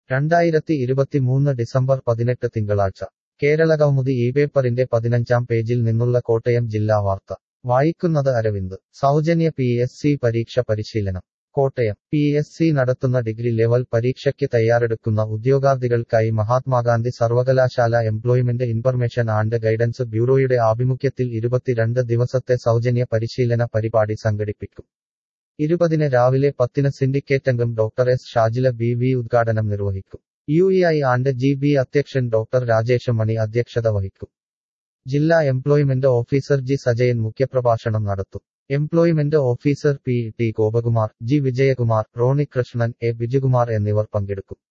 രണ്ടായിരത്തി ഇരുപത്തിമൂന്ന് ഡിസംബർ പതിനെട്ട് തിങ്കളാഴ്ച കേരളകൗമുദി ഈ പേപ്പറിന്റെ പതിനഞ്ചാം പേജിൽ നിന്നുള്ള കോട്ടയം ജില്ലാ വാർത്ത വായിക്കുന്നത് അരവിന്ദ് സൗജന്യ പി എസ് സി പരീക്ഷ പരിശീലനം കോട്ടയം പി എസ് സി നടത്തുന്ന ഡിഗ്രി ലെവൽ പരീക്ഷയ്ക്ക് തയ്യാറെടുക്കുന്ന ഉദ്യോഗാർത്ഥികൾക്കായി മഹാത്മാഗാന്ധി സർവകലാശാല എംപ്ലോയ്മെന്റ് ഇൻഫർമേഷൻ ആൻഡ് ഗൈഡൻസ് ബ്യൂറോയുടെ ആഭിമുഖ്യത്തിൽ ഇരുപത്തിരണ്ട് ദിവസത്തെ സൗജന്യ പരിശീലന പരിപാടി സംഘടിപ്പിക്കും ഇരുപതിന് രാവിലെ പത്തിന് സിൻഡിക്കേറ്റ് അംഗം doctor S Shajila B V ഉദ്ഘാടനം നിർവഹിക്കും U E I and G B അധ്യക്ഷൻ ഡോക്ടർ രാജേഷ് മണി അധ്യക്ഷത വഹിക്കും ജില്ലാ എംപ്ലോയ്മെന്റ് ഓഫീസർ ജി സജയൻ മുഖ്യപ്രഭാഷണം നടത്തും employment officer P T Gopakumar G Vijayakumar Ronnie Krishnan A Bijukumar എന്നിവർ പങ്കെടുക്കും